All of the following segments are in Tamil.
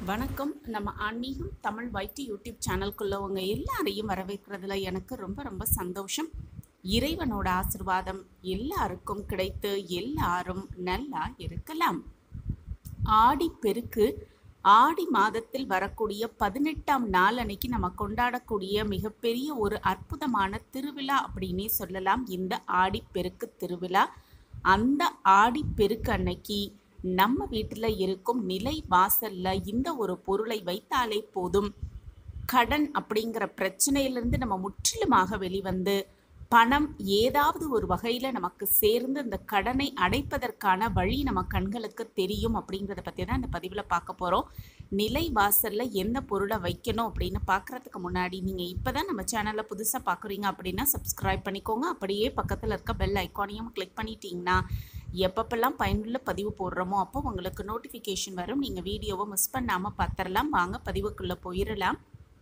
வணக்கம் நம்ம ஆன்மீகம் தமிழ் வைட்டி யூடியூப் சேனல்குள்ள உங்க எல்லாரையும் வரவேற்கிறதுல எனக்கு ரொம்ப ரொம்ப சந்தோஷம் இறைவனோட ஆசிர்வாதம் எல்லாருக்கும் கிடைத்து எல்லாரும் நல்லா இருக்கலாம் ஆடி பெருக்கு ஆடி மாதத்தில் வரக்கூடிய பதினெட்டாம் நாள் அன்னைக்கு நம்ம கொண்டாடக்கூடிய மிகப்பெரிய ஒரு அற்புதமான திருவிழா அப்படின்னே சொல்லலாம் இந்த ஆடி பெருக்கு திருவிழா அந்த ஆடி பெருக்கு அன்னைக்கு நம்ம வீட்டில் இருக்கும் நிலை வாசல்ல இந்த ஒரு பொருளை வைத்தாலே போதும் கடன் அப்படிங்கிற பிரச்சனையிலிருந்து நம்ம முற்றிலுமாக வெளிவந்து பணம் ஏதாவது ஒரு வகையில் நமக்கு சேர்ந்து இந்த கடனை அடைப்பதற்கான வழி நம்ம கண்களுக்கு தெரியும் அப்படிங்கிறத பற்றி தான் இந்த பதிவில் பார்க்க போகிறோம் நிலை வாசலில் எந்த பொருளை வைக்கணும் அப்படின்னு பார்க்குறதுக்கு முன்னாடி நீங்கள் இப்போ தான் நம்ம சேனலில் புதுசாக பார்க்குறீங்க அப்படின்னா சப்ஸ்கிரைப் பண்ணிக்கோங்க அப்படியே பக்கத்தில் இருக்க பெல் ஐக்கானையும் கிளிக் பண்ணிட்டீங்கன்னா எப்பப்பெல்லாம் பயனுள்ள பதிவு போடுறோமோ அப்போ உங்களுக்கு நோட்டிஃபிகேஷன் வரும் நீங்கள் வீடியோவை மிஸ் பண்ணாமல் பார்த்துடலாம் வாங்க பதிவுக்குள்ளே போயிடலாம்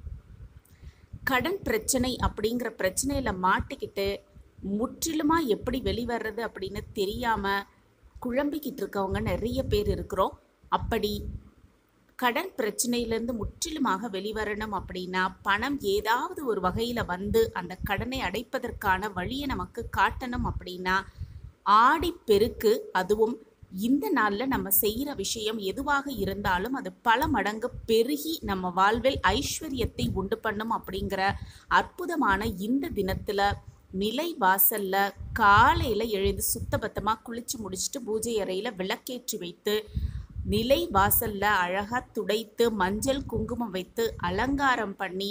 கடன் பிரச்சனை அப்படிங்கிற பிரச்சனையில் மாட்டிக்கிட்டு முற்றிலுமாக எப்படி வெளிவர்றது அப்படின்னு தெரியாமல் குழம்பிக்கிட்டு இருக்கவங்க நிறைய பேர் இருக்கிறோம் அப்படி கடன் பிரச்சனையிலேருந்து முற்றிலுமாக வெளிவரணும் அப்படின்னா பணம் ஏதாவது ஒரு வகையில் வந்து அந்த கடனை அடைப்பதற்கான வழியை நமக்கு காட்டணும் அப்படின்னா ஆடி பெருக்கு அதுவும் இந்த நாளில் நம்ம செய்கிற விஷயம் எதுவாக இருந்தாலும் அது பல மடங்கு பெருகி நம்ம வாழ்வில் ஐஸ்வர்யத்தை உண்டு பண்ணும் அப்படிங்கிற அற்புதமான இந்த தினத்தில் நிலை வாசல்ல காலையில் எழுந்து சுத்தபத்தமாக குளிச்சு முடிச்சுட்டு பூஜை அறையில் விளக்கேற்றி வைத்து நிலை வாசல்ல அழகாக துடைத்து மஞ்சள் குங்குமம் வைத்து அலங்காரம் பண்ணி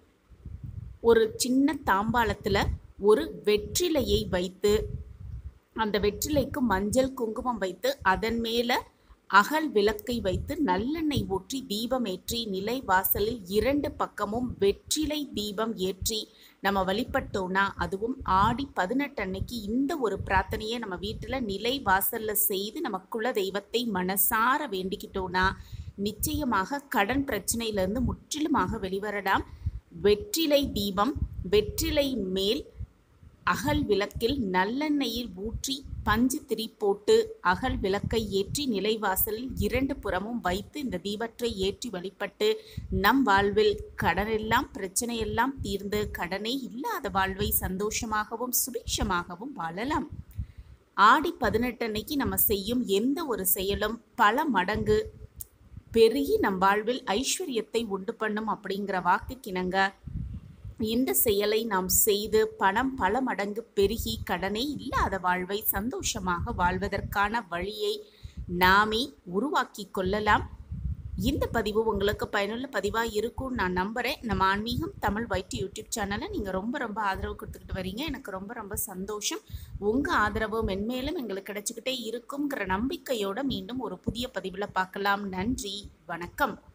ஒரு சின்ன தாம்பாளத்தில் ஒரு வெற்றிலையை வைத்து அந்த வெற்றிலைக்கு மஞ்சள் குங்குமம் வைத்து அதன் மேலே அகல் விளக்கை வைத்து நல்லெண்ணெய் ஊற்றி தீபம் ஏற்றி நிலை வாசலில் இரண்டு பக்கமும் வெற்றிலை தீபம் ஏற்றி நம்ம வழிபட்டோம்னா அதுவும் ஆடி பதினெட்டு அன்னைக்கு இந்த ஒரு பிரார்த்தனையை நம்ம வீட்டில் நிலை வாசலில் செய்து நம்ம குல தெய்வத்தை மனசார வேண்டிக்கிட்டோம்னா நிச்சயமாக கடன் பிரச்சனையிலிருந்து முற்றிலுமாக வெளிவரலாம் வெற்றிலை தீபம் வெற்றிலை மேல் அகல் விளக்கில் நல்லெண்ணெயில் ஊற்றி பஞ்சு திரி போட்டு அகல் விளக்கை ஏற்றி நிலைவாசலில் இரண்டு புறமும் வைத்து இந்த தீபத்தை ஏற்றி வழிபட்டு நம் வாழ்வில் கடனெல்லாம் பிரச்சனையெல்லாம் தீர்ந்து கடனே இல்லாத வாழ்வை சந்தோஷமாகவும் சுபிக்ஷமாகவும் வாழலாம் ஆடி பதினெட்டு அன்னைக்கு நம்ம செய்யும் எந்த ஒரு செயலும் பல மடங்கு பெருகி நம் வாழ்வில் ஐஸ்வர்யத்தை உண்டு பண்ணும் அப்படிங்கிற வாக்குக்கிணங்க இந்த செயலை நாம் செய்து பணம் பல மடங்கு பெருகி கடனே இல்லாத வாழ்வை சந்தோஷமாக வாழ்வதற்கான வழியை நாமே உருவாக்கி கொள்ளலாம் இந்த பதிவு உங்களுக்கு பயனுள்ள பதிவாக இருக்கும்னு நான் நம்புகிறேன் நம்ம ஆன்மீகம் தமிழ் வைட்டு யூடியூப் சேனலை நீங்கள் ரொம்ப ரொம்ப ஆதரவு கொடுத்துக்கிட்டு வரீங்க எனக்கு ரொம்ப ரொம்ப சந்தோஷம் உங்கள் ஆதரவு மென்மேலும் எங்களுக்கு கிடைச்சிக்கிட்டே இருக்குங்கிற நம்பிக்கையோடு மீண்டும் ஒரு புதிய பதிவில் பார்க்கலாம் நன்றி வணக்கம்